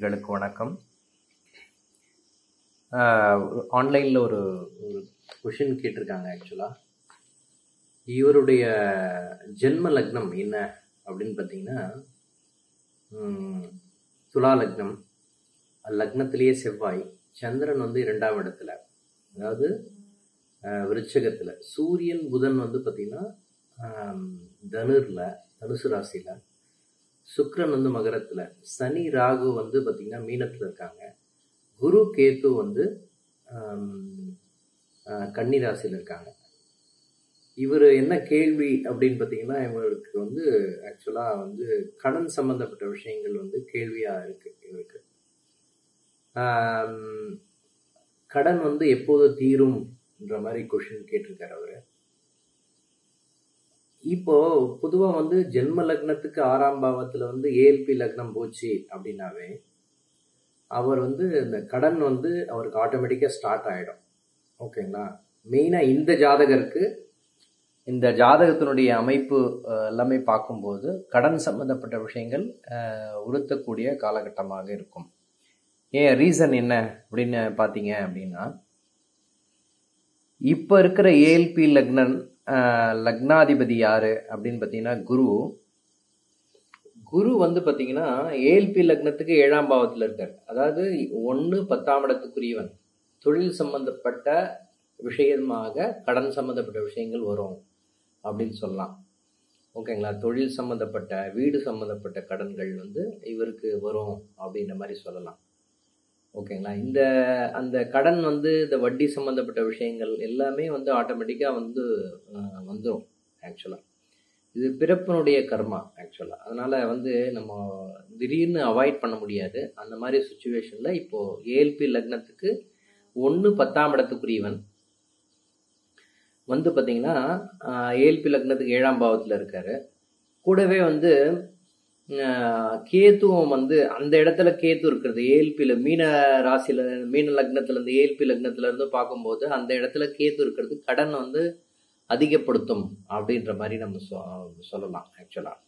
நேயர்களுக்கு வணக்கம் ஆன்லைனில் ஒரு ஒரு கொஷின் கேட்டிருக்காங்க ஆக்சுவலாக இவருடைய ஜென்ம லக்னம் என்ன அப்படின்னு பார்த்தீங்கன்னா ம், துலா லக்னம் லக்னத்திலேயே செவ்வாய் சந்திரன் வந்து இரண்டாம் இடத்துல அதாவது விருச்சகத்தில் சூரியன் புதன் வந்து பார்த்திங்கன்னா தனுரில் தனுசு ராசியில் சுக்கிரன் வந்து மகரத்தில் சனி ராகு வந்து பார்த்திங்கன்னா மீனத்தில் இருக்காங்க குரு கேத்து வந்து ஆம், ஆஹ், கன்னி ராசியில் இருக்காங்க இவர் என்ன கேள்வி அப்படின்னு பார்த்தீங்கன்னா இவருக்கு வந்து ஆக்சுவலாக வந்து கடன் சம்பந்தப்பட்ட விஷயங்கள் வந்து கேள்வியாக இருக்கு இவருக்கு ஆம், கடன் வந்து எப்போது தீரும்ன்ற மாதிரி கொஷின் கேட்டிருக்காரு அவர் இப்போ பொதுவா வந்து ஜென்ம லக்னத்துக்கு ஆறாம் பாவத்துல வந்து ஏஎல்பி லக்னம் போச்சு அப்படின்னாவே அவர் வந்து இந்த கடன் வந்து அவருக்கு ஆட்டோமேட்டிக்கா ஸ்டார்ட் ஆயிடும் ஓகேங்களா மெயினா இந்த ஜாதகருக்கு இந்த ஜாதகத்தினுடைய அமைப்பு அஹ், எல்லாமே பார்க்கும்போது கடன் சம்பந்தப்பட்ட விஷயங்கள் அஹ், உறுத்தக்கூடிய காலகட்டமாக இருக்கும் ஏன் ரீசன் என்ன அப்படின்னு பார்த்தீங்க அப்படின்னா இப்போ இருக்கிற ஏஎல்பி லக்னன் ஆஹ், லக்னாதிபதி யாரு அப்படின்னு பார்த்தீங்கன்னா குரு குரு வந்து பார்த்தீங்கன்னா ஏஎல்பி லக்னத்துக்கு ஏழாம் பாவத்தில் இருக்கார் அதாவது ஒன்று பத்தாம் இடத்துக்குரியவன் தொழில் சம்பந்தப்பட்ட விஷயமாக கடன் சம்பந்தப்பட்ட விஷயங்கள் வரும் அப்படின்னு சொல்லலாம் ஓகேங்களா தொழில் சம்பந்தப்பட்ட வீடு சம்பந்தப்பட்ட கடன்கள் வந்து இவருக்கு வரும் அப்படின்ற மாதிரி சொல்லலாம் ஓகேங்களா இந்த அந்த கடன் வந்து இந்த வட்டி சம்மந்தப்பட்ட விஷயங்கள் எல்லாமே வந்து ஆட்டோமேட்டிக்காக வந்து அஹ், வந்துடும் ஆக்சுவலாக இது பிறப்பினுடைய கர்மா ஆக்சுவலாக அதனால் வந்து நம்ம திடீர்னு அவாய்ட் பண்ண முடியாது அந்த மாதிரி சுச்சுவேஷனில் இப்போது ஏஎல்பி லக்னத்துக்கு ஒன்று பத்தாம் இடத்துக்குரியவன் வந்து பார்த்தீங்கன்னா ஏஎல்பி லக்னத்துக்கு ஏழாம் பாவத்தில் இருக்காரு கூடவே வந்து ஆஹ் கேத்துவம் வந்து அந்த இடத்துல கேத்து இருக்கிறது ஏஎல்பியில் மீன ராசியில மீன லக்னத்துல இருந்து ஏஎல்பி லக்னத்துல இருந்து பார்க்கும்போது அந்த இடத்துல கேத்து இருக்கிறது கடன் வந்து அதிகப்படுத்தும் அப்படின்ற மாதிரி நம்ம சொ- சொல்லலாம் ஆக்சுவலாக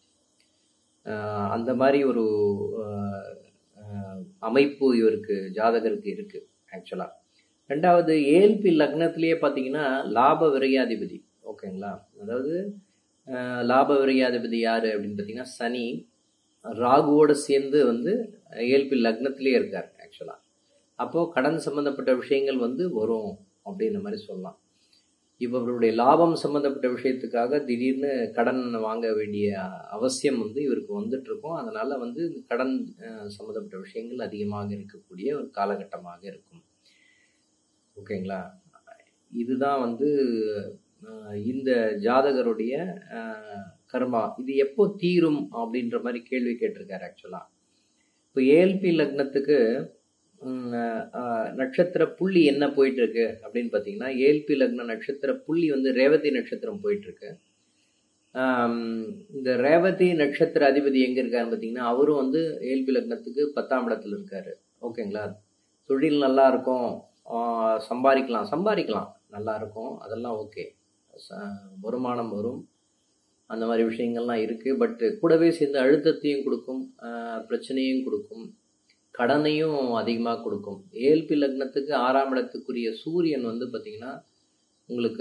அந்த மாதிரி ஒரு ஆஹ், ஆஹ், அமைப்பு இவருக்கு ஜாதகருக்கு இருக்கு ஆக்சுவலாக ரெண்டாவது ஏஎல்பி லக்னத்திலேயே பார்த்தீங்கன்னா லாப விரையாதிபதி ஓகேங்களா அதாவது ஆஹ், லாப விரையாதிபதி யாரு அப்படின்னு பார்த்தீங்கன்னா சனி ராகுவோட சேர்ந்து வந்து ஏஎல்பி லக்னத்திலே இருக்கார் ஆக்சுவலாக அப்போது கடன் சம்மந்தப்பட்ட விஷயங்கள் வந்து வரும் அப்படின்ற மாதிரி சொல்லலாம் இப்போ இவருடைய லாபம் சம்மந்தப்பட்ட விஷயத்துக்காக திடீர்னு கடன் வாங்க வேண்டிய அவசியம் வந்து இவருக்கு வந்துட்டு இருக்கும் அதனால வந்து இந்த கடன் அஹ், சம்மந்தப்பட்ட விஷயங்கள் அதிகமாக இருக்கக்கூடிய ஒரு காலகட்டமாக இருக்கும் ஓகேங்களா இதுதான் வந்து அஹ், இந்த ஜாதகருடைய அஹ், கர்மா இது எப்போ தீரும் அப்படின்ற மாதிரி கேள்வி கேட்டிருக்காரு ஆக்சுவலா இப்போ ஏஎல்பி லக்னத்துக்கு ம், அஹ், நட்சத்திர புள்ளி என்ன போயிட்டு இருக்கு அப்படின்னு பார்த்தீங்கன்னா ஏஎல்பி லக்ன நட்சத்திர புள்ளி வந்து ரேவதி நட்சத்திரம் போயிட்டு இருக்கு ஆம், இந்த ரேவதி நட்சத்திர அதிபதி எங்க இருக்காருன்னு பார்த்தீங்கன்னா அவரும் வந்து ஏஎல்பி லக்னத்துக்கு பத்தாம் இடத்துல இருக்காரு ஓகேங்களா தொழில் நல்லா இருக்கும் ஆஹ், சம்பாதிக்கலாம் சம்பாதிக்கலாம் நல்லா இருக்கும் அதெல்லாம் ஓகே வருமானம் வரும் அந்த மாதிரி விஷயங்கள்லாம் இருக்குது பட் கூடவே சேர்ந்து அழுத்தத்தையும் கொடுக்கும் ஆஹ் பிரச்சனையும் கொடுக்கும் கடனையும் அதிகமாக கொடுக்கும் ஏஎல்பி லக்னத்துக்கு ஆறாம் இடத்துக்குரிய சூரியன் வந்து பார்த்திங்கன்னா உங்களுக்கு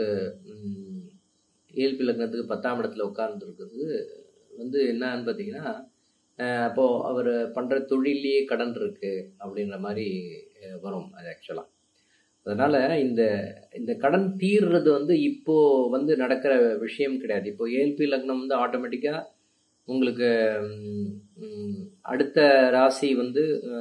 ஏஎல்பி லக்னத்துக்கு பத்தாம் இடத்துல உட்கார்ந்துருக்குது வந்து என்னன்னு பார்த்தீங்கன்னா அப்போது அவர் பண்ணுற தொழிலையே கடன் இருக்குது அப்படின்ற மாதிரி அஹ், வரும் அது ஆக்சுவலாக அதனால் இந்த இந்த கடன் தீர்றது வந்து இப்போ வந்து நடக்கிற விஷயம் கிடையாது இப்போ ஏஎல்பி லக்னம் வந்து ஆட்டோமேட்டிக்காக உங்களுக்கு ம், ம், அடுத்த ராசி வந்து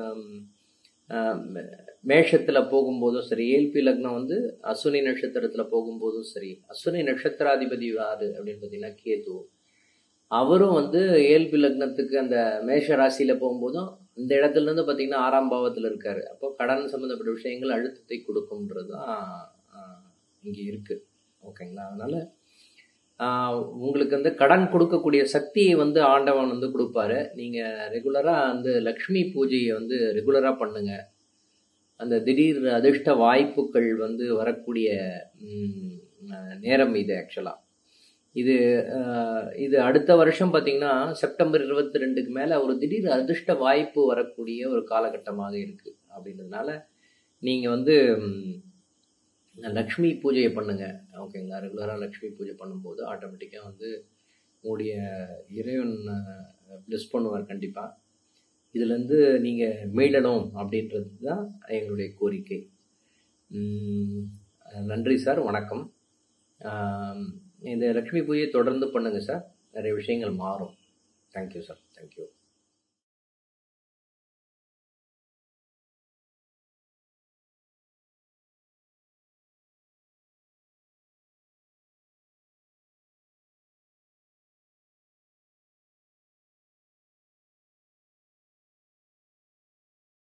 மேஷத்தில் போகும்போதும் சரி ஏஎல்பி லக்னம் வந்து அஸ்வினி நட்சத்திரத்தில் போகும்போதும் சரி அஸ்வினி நட்சத்திராதிபதி யாரு அப்படின்னு பார்த்தீங்கன்னா கேது அவரும் வந்து ஏஎல்பி லக்னத்துக்கு அந்த மேஷ ராசியில் போகும்போதும் அந்த இடத்துல இருந்து பார்த்தீங்கன்னா ஆறாம் பாவத்தில் இருக்காரு அப்போ கடன் சம்மந்தப்பட்ட விஷயங்கள் அழுத்தத்தை கொடுக்கும்ன்றது தான் இங்கே இருக்குது ஓகேங்களா அதனால் உங்களுக்கு வந்து கடன் கொடுக்கக்கூடிய சக்தியை வந்து ஆண்டவன் வந்து கொடுப்பாரு நீங்கள் ரெகுலராக வந்து லக்ஷ்மி பூஜையை வந்து ரெகுலராக பண்ணுங்க அந்த திடீர் அதிர்ஷ்ட வாய்ப்புகள் வந்து வரக்கூடிய ம், அஹ், நேரம் இது ஆக்சுவலாக இது அஹ், இது அடுத்த வருஷம் பார்த்தீங்கன்னா செப்டம்பர் இருபத்தி ரெண்டுக்கு மேலே ஒரு திடீர் அதிர்ஷ்ட வாய்ப்பு வரக்கூடிய ஒரு காலகட்டமாக இருக்கு அப்படின்றதுனால நீங்கள் வந்து ம், லக்ஷ்மி பூஜையை பண்ணுங்க ஓகேங்களா ரெகுலராக லக்ஷ்மி பூஜை பண்ணும்போது ஆட்டோமேட்டிக்காக வந்து உங்களுடைய இறைவன் ப்ளஸ் பண்ணுவார் கண்டிப்பாக இதுலேருந்து நீங்கள் மீளணும் அப்படின்றது தான் எங்களுடைய கோரிக்கை உம், நன்றி சார் வணக்கம் ஆம், இந்த லக்ஷ்மி பூஜையை தொடர்ந்து பண்ணுங்கள் சார் நிறைய விஷயங்கள் மாறும் தேங்க்யூ சார் தேங்க்யூ